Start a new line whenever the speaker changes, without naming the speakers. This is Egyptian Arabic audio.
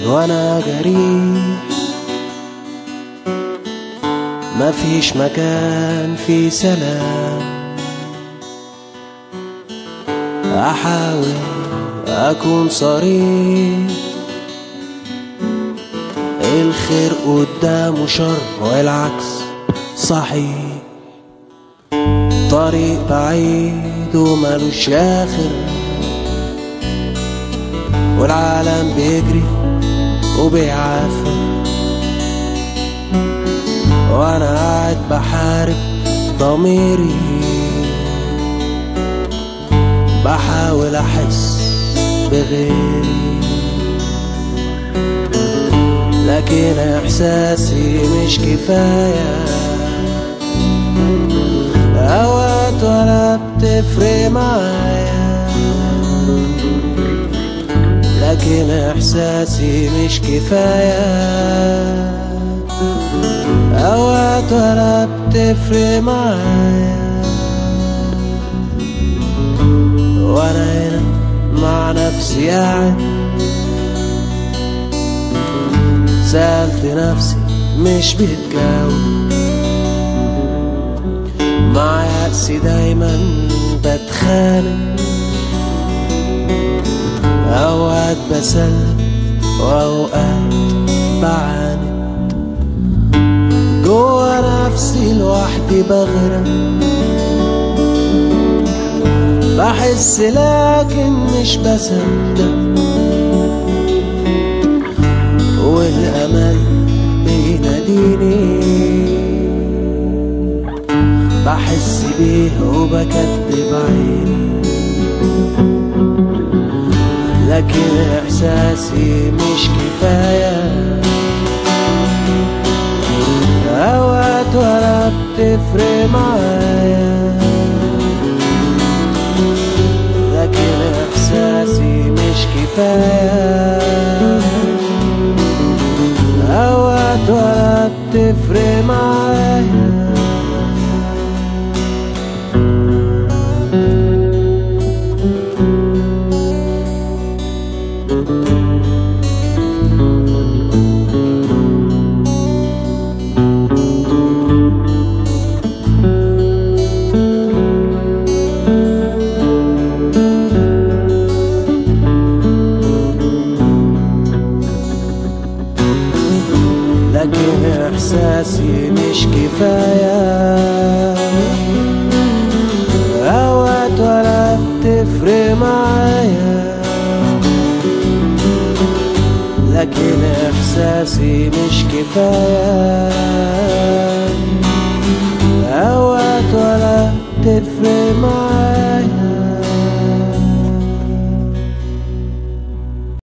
وانا جريح مفيش مكان في سلام احاول اكون صريح الخير قدامه شر والعكس صحيح طريق بعيد وملوش آخر والعالم بيجري وبيعافر وأنا قاعد بحارب ضميري بحاول أحس بغيري لكن إحساسي مش كفاية أوقات ولا بتفرق معايا لكن إحساسي مش كفاية أوقات ولا بتفرق معايا وأنا هنا مع نفسي قاعد سألت نفسي مش بتجاوب مع يأسي دايما بتخانق أوقات بسلم وأوقات بعاند جوا نفسي لوحدي بغرق بحس لكن مش بصدق والأمل بيناديني بحس بيه وبكدب عيني لكن إحساسي مش كفاية أوقات ولا بتفرق معايا لكن إحساسي مش كفاية أوقات ولا بتفرق معايا لكن إحساسي مش كفاية أوقات ولا بتفرق معايا لكن إحساسي مش كفاية أوقات ولا بتفرق